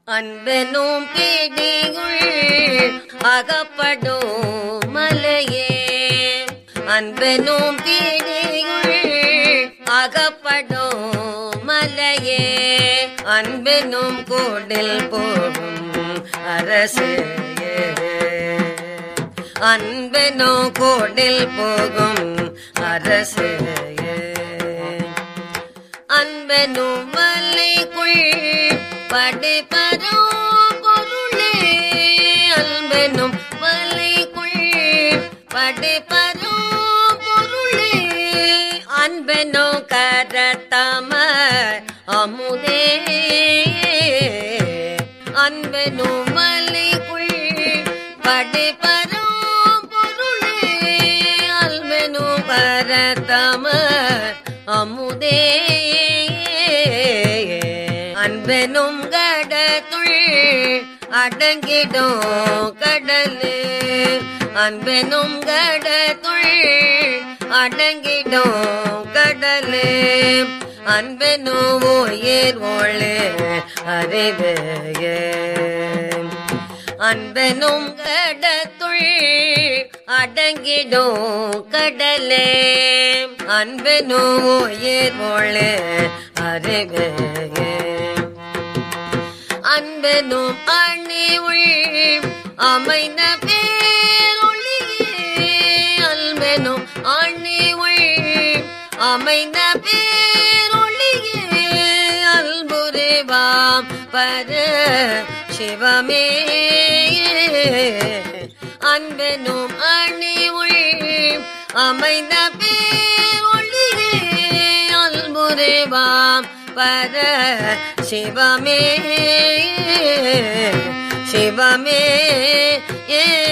அன்பெனும் பிடிகுள் அகப்படும் மலையே அன்பெனும் பிடிகுள் அகப்படும் மலையே அன்பெனும் கோடில் போகும் அரசே அன்பெனும் கோடில் போகும் அரசே அன்பெனும் மலைக்குள் படைப்பரும் பொருளே அன்பெனும் மலைக்குள் படைப்பரும் பொருளே அன்பெனும் கரத்தம அமுதே அன்பெனும் மலைக்குள் படைப்பரும் பொருளே அன்பெனும் கரத்தம அமுதே அன்பெனும் கடத்துள் அடங்கிடும் கடலு அன்பெனும் கடத்துள் அடங்கிடும் கடலு அன்பெனும் உயிர் ஒளி அறிவையே அன்பெனும் கடத்துள் அடங்கிடும் கடலே அன்பெனும் உயிர் ஒளி அறிவையே அன்பெனும் அணி உள் அமைந்த பேரொளியே அன்பெனும் அணி உள் அமைந்த பேரொளியே அல்புரிவாம் பர சிவமே அன்பெனும் அணி உள் அமைந்த பேரொளியே அல்புரிவாம் பர சிவமே சிவமே ஏ